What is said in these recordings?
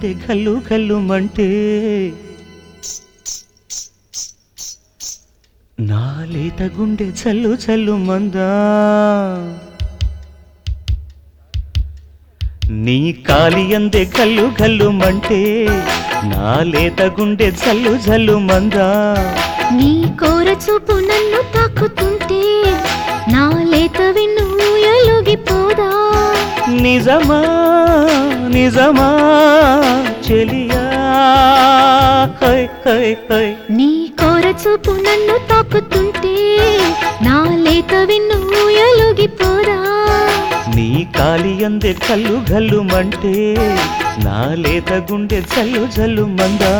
అందే గల్లు గల్లుమంటే నా లేత గుండె చల్లు చల్లు మందా నీ కాలి అందే గల్లు గల్లుమంటే నా లేత గుండె జల్లు జల్లు మందా నీ కోర చూపు నన్ను తాకుతుంటే నా లేత విన్ను ఎలుగిపోదా నిజమా నిజమా చెలియా హై హై హై నీ కోర చూపు నన్ను తాకుతుంటే నా లేత విన్ను ఎలుగిపోదా నీ కాలి అందే కల్లు గల్లుమంటే నా లేత గుండె జల్లు జల్లు మందా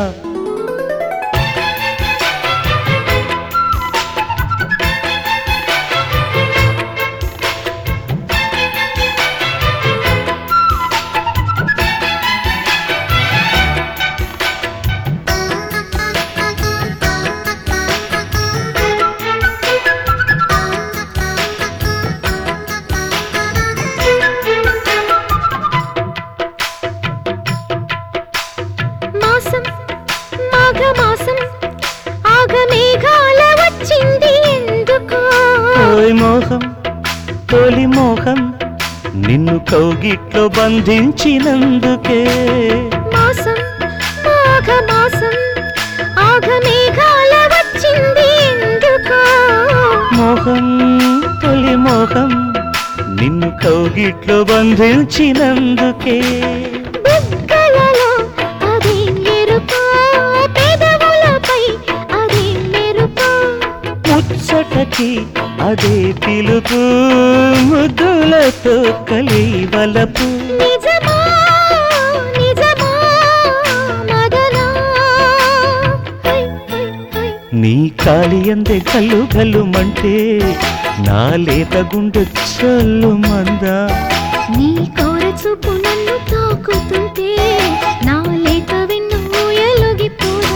మాసం మాఘ మాసం ఆగ మేఘాల వచ్చింది ఎందుకో ఓయ్ మోహం తొలి మోహం నిన్ను కౌగిట్లో బంధించినందుకే మాసం మాఘ మాసం ఆగ మేఘాల వచ్చింది ఎందుకో మోహం తొలి మోహం నిన్ను కౌగిట్లో బంధించినందుకే బుగ్గలలో అది ఎరుపో పెదవులపై అది మెరుపో ముచ్చటకి అదే పిలుపు ముద్దులతో కలి వలపు నిజమా నిజమా మదనా హై హై హై నీ కాలి అందే కల్లు గల్లుమంటే నా లేత గుండె చల్లు మందా నీ కోర చూపు నన్ను తాకుతుంటే నా లేత వెన్ను ఎలుగిపోదా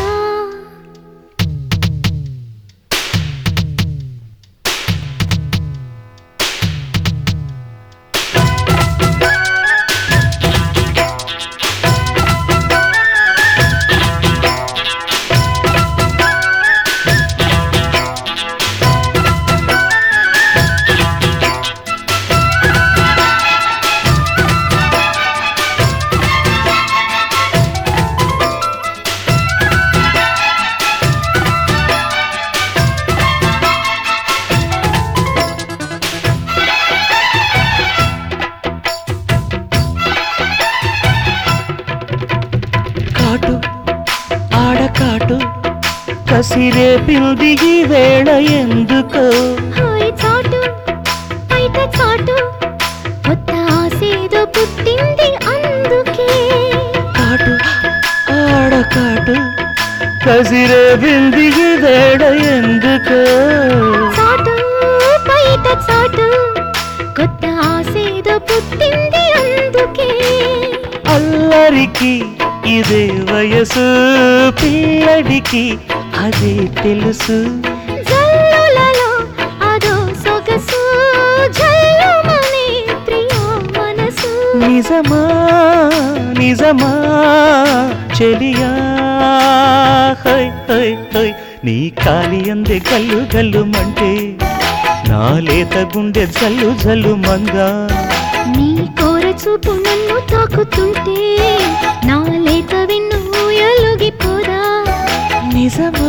కాటు ఆడకాటు కసిరే పిల్దిగి వేళ ఎందుకో హాయ్ చాటు బయట చాటు కొత్త ఆసేదో పుట్టింది అందుకే కాటు ఆడకాటు కసిరే పిల్దిగి వేళ ఎందుకో చాటు బయట చాటు కొత్త ఆసేదో పుట్టింది అందుకే అల్లరికి ఇదే వయసు పిల్లడికి అదే తెలుసు జల్లులలో అదో సొగసు జల్లుమనే ప్రియా మనసు నిజమా నిజమా చెలియా హై హై హై నీ కాలి అందే గల్లు గల్లుమంటే నా లేత గుండె జల్లు జల్లు మందా నీ కోర చూపు నన్ను తాకుతుంటే నా లేత విన్ను ఎలుగిపోదా నిజమా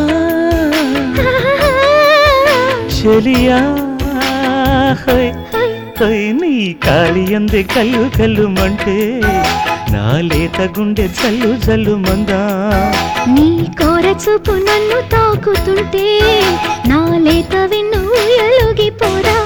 చెలియా హై హై హై నీ కాలి అందే కల్లు కల్లుమంటే నా లేత గుండె జల్లు జల్లు మందా నీ కోర చూపు నన్ను తాకుతుంటే నా లేత విన్ను ఎలుగిపోదా